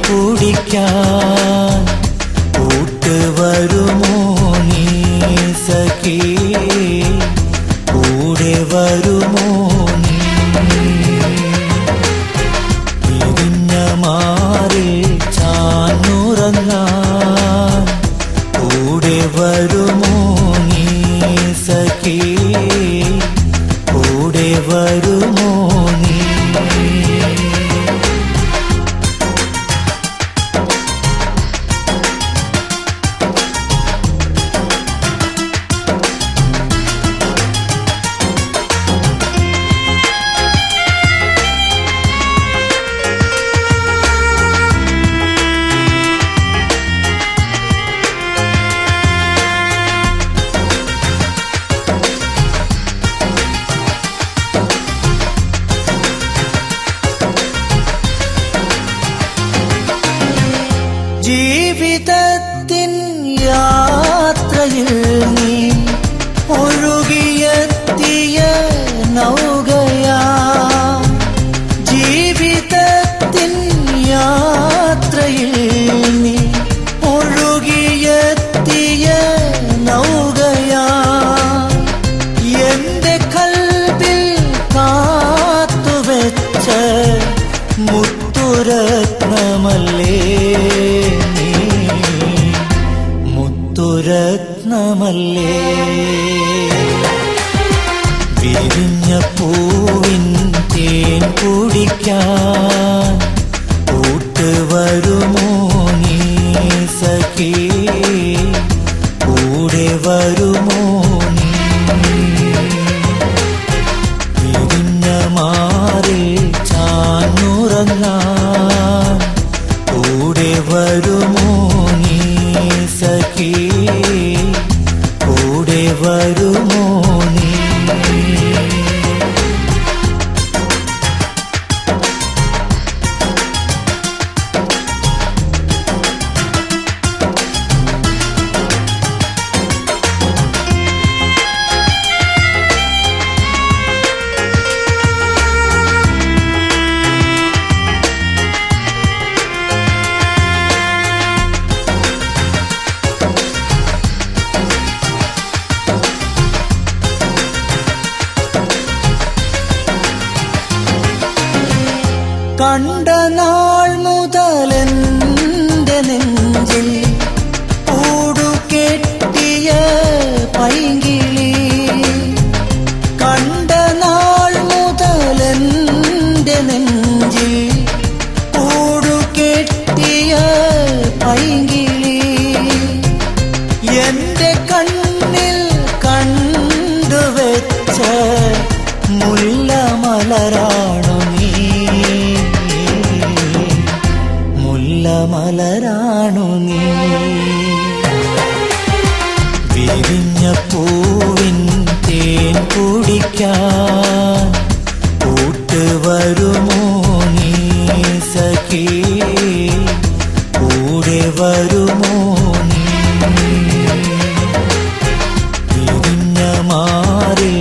കുടിക്കാൻ കൂട്ട് വരുമോ നീ സഖി കൂടെ വരുമോ നീ പിരിഞ്ഞ മാറിൽ ചാന്നുറങ്ങാൻ കൂടെ വരുമോ നീ സഖി കൂടെ വരുമോ നീ ജീവിതത്തിൻ യാത്രയിൽ നീ ഒഴുകിയെത്തിയ നൗകയാ ജീവിതത്തിൻ യാത്രയിൽ നീ ഒഴുകിയെത്തിയ നൗകയാ എന്റെ കൽബിൽ കാത്തുവെച്ച മുത്തുരത്നമല്ലേ നീ മുത്തുരത്നമല്ലേ വിരിഞ്ഞ പൂവിൻ തേൻ കുടിക്കാൻ കൂട്ട് വരുമോ നീ സഖി കൂടെ വരുമോ നീ വിരിഞ്ഞ മാറിൽ ചാന്നുറങ്ങാൻ കൂടെ വരുമോ നീ സഖി കൂടെ വരുമോ നീ കണ്ട നാൾ മുതലെന്റെ നെഞ്ചിൽ കൂടുകെട്ടിയ പൈങ്കിളി കണ്ട നാൾ മുതലെന്റെ നെഞ്ചിൽ കൂടുകെട്ടിയ പൈങ്കിളി എന്റെ കണ്ണിൽ കണ്ടുവെച്ച മുല്ലമലരാണു നീ മുല്ലമലരാണു നീ വിരിഞ്ഞ പൂവിൻ തേൻ കുടിക്കാൻ കൂട്ട് വരുമോ നീ സഖി കൂടെ വരുമോ നീ വിരിഞ്ഞ മാറിൽ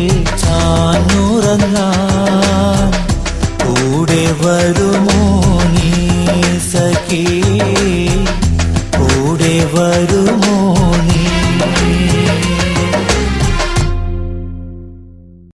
ചാന്നുറങ്ങാൻ കൂടെ വരുമോ നീ സഖി കൂടെ വരുമോ നീ